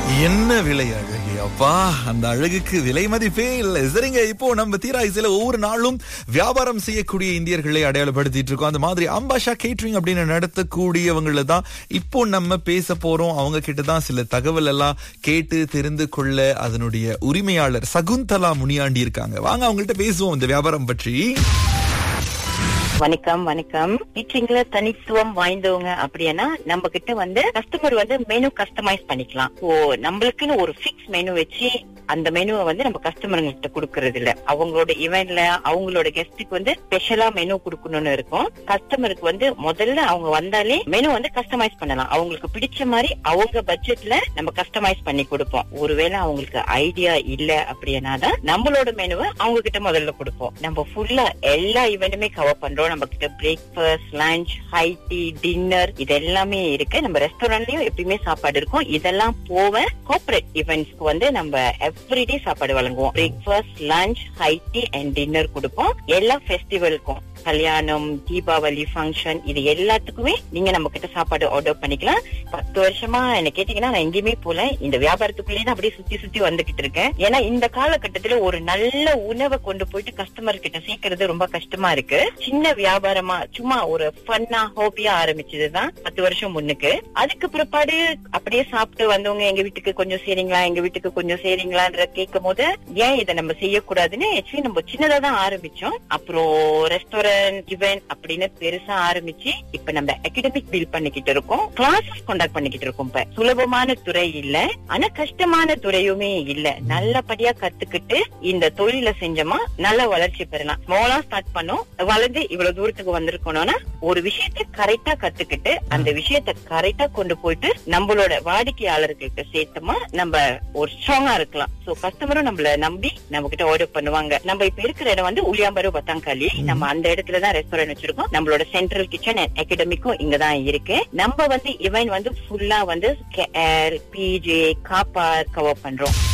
என்ன விலை அழகு அப்பா அந்த அழகுக்கு விலை மதிப்பே இல்லை சரிங்க இப்போ நம்ம தீராய்சில ஒவ்வொரு நாளும் வியாபாரம் செய்யக்கூடிய இந்தியர்களை அடையாளப்படுத்திட்டு இருக்கோம் அந்த மாதிரி அம்பாஷா கேட்டரிங் அப்படின்னு நடத்தக்கூடியவங்கள தான் இப்போ நம்ம பேச போறோம் அவங்க கிட்ட தான் சில தகவல் எல்லாம் கேட்டு தெரிந்து கொள்ள அதனுடைய உரிமையாளர் சகுந்தலா முனியாண்டி இருக்காங்க வாங்க அவங்கள்ட்ட பேசுவோம் இந்த வியாபாரம் பற்றி வணக்கம் வணக்கம் டீச்சிங்ல தனித்துவம் வாய்ந்தவங்க அப்படின்னா நம்ம கிட்ட வந்து கஸ்டமர் வந்து மெனு கஸ்டமைஸ் பண்ணிக்கலாம் ஓ நம்மளுக்குன்னு ஒரு ஃபிக்ஸ் மெனு வச்சு அந்த மெனுவை வந்து நம்ம கஸ்டமர்கிட்ட கொடுக்கறது இல்ல அவங்களோட இவெண்ட்ல அவங்களோட கெஸ்ட்டுக்கு வந்து ஸ்பெஷலா மெனு கொடுக்கணும்னு இருக்கும் கஸ்டமருக்கு வந்து முதல்ல அவங்க வந்தாலே மெனு வந்து கஸ்டமைஸ் பண்ணலாம் அவங்களுக்கு பிடிச்ச மாதிரி அவங்க பட்ஜெட்ல நம்ம கஸ்டமைஸ் பண்ணி கொடுப்போம் ஒருவேளை அவங்களுக்கு ஐடியா இல்ல அப்படின்னா தான் நம்மளோட மெனுவை அவங்க கிட்ட முதல்ல கொடுப்போம் நம்ம ஃபுல்லா எல்லா ஈவெண்ட்டுமே கவர் பண்றோம் நம்ம கிட்ட breakfast lunch high tea dinner இது எல்லாமே இருக்கு நம்ம ரெஸ்டாரண்ட்லயும் எப்பயுமே சாப்பாடு இருக்கும் இதெல்லாம் போக கார்பரேட் ஈவெண்ட்ஸ்க்கு வந்து நம்ம எவ்ரிடே சாப்பாடு வழங்குவோம் breakfast lunch high tea and dinner கொடுப்போம் எல்லா ஃபெஸ்டிவலுக்கும் கல்யாணம் தீபாவளி ஃபங்க்ஷன் இது எல்லாத்துக்குமே நீங்க நம்ம கிட்ட சாப்பாடு ஆர்டர் பண்ணிக்கலாம் பத்து வருஷமா என்ன கேட்டீங்கன்னா நான் எங்கேயுமே போல இந்த வியாபாரத்துக்குள்ளேயே தான் அப்படியே சுத்தி சுத்தி வந்துகிட்டு இருக்கேன் ஏன்னா இந்த காலகட்டத்துல ஒரு நல்ல உணவை கொண்டு போயிட்டு கஸ்டமர் கிட்ட சேர்க்கறது ரொம்ப கஷ்டமா இருக்கு சின்ன வியாபாரமா சும்மா ஒரு ஃபன்னா ஹாபியா ஆரம்பிச்சதுதான் பத்து வருஷம் முன்னுக்கு அதுக்கு பிற்பாடு அப்படியே சாப்பிட்டு வந்தவங்க எங்க வீட்டுக்கு கொஞ்சம் சேரிங்களா எங்க வீட்டுக்கு கொஞ்சம் சேரிங்களான்ற கேட்கும் போது ஏன் இதை நம்ம செய்யக்கூடாதுன்னு ஆக்சுவலி நம்ம சின்னதா தான் ஆரம்பிச்சோம் அப்புறம் ரெஸ்டாரண்ட் இவெண்ட் அப்படின்னு பெருசா ஆரம்பிச்சு இப்ப நம்ம அகடமிக் பில் பண்ணிக்கிட்டு இருக்கோம் கிளாஸஸ் கண்டக்ட் பண்ணிக்கிட்டு இருக்கோம் இப்ப சுலபமான துறை இல்ல ஆனா கஷ்டமான துறையுமே இல்ல நல்லபடியா கத்துக்கிட்டு இந்த தொழில செஞ்சோமா நல்ல வளர்ச்சி பெறலாம் ஸ்மாலா ஸ்டார்ட் பண்ணோம் வளர்ந்து இவ்வளவு தூரத்துக்கு வந்திருக்கணும்னா ஒரு விஷயத்த கரெக்டா கத்துக்கிட்டு அந்த விஷயத்த கரெக்டா கொண்டு போயிட்டு நம்மளோட வாடிக்கையாளர்களுக்கு சேர்த்தோமா நம்ம ஒரு ஸ்ட்ராங்கா இருக்கலாம் சோ கஸ்டமரும் நம்மள நம்பி நம்ம கிட்ட ஆர்டர் பண்ணுவாங்க நம்ம இப்ப இருக்கிற இடம் வந்து உளியாம்பரு பத்தாங்காலி நம்ம அந்த இடத்துல தான் ரெஸ்டாரண்ட் வச்சிருக்கோம் நம்மளோட சென்ட்ரல் கிச்சன் அண்ட் அகடமிக்கும் இங்க தான் இருக்கு நம்ம வந்து இவன் வந்து ஃபுல்லா வந்து கேஎல் பிஜே காப்பா கவர் பண்றோம்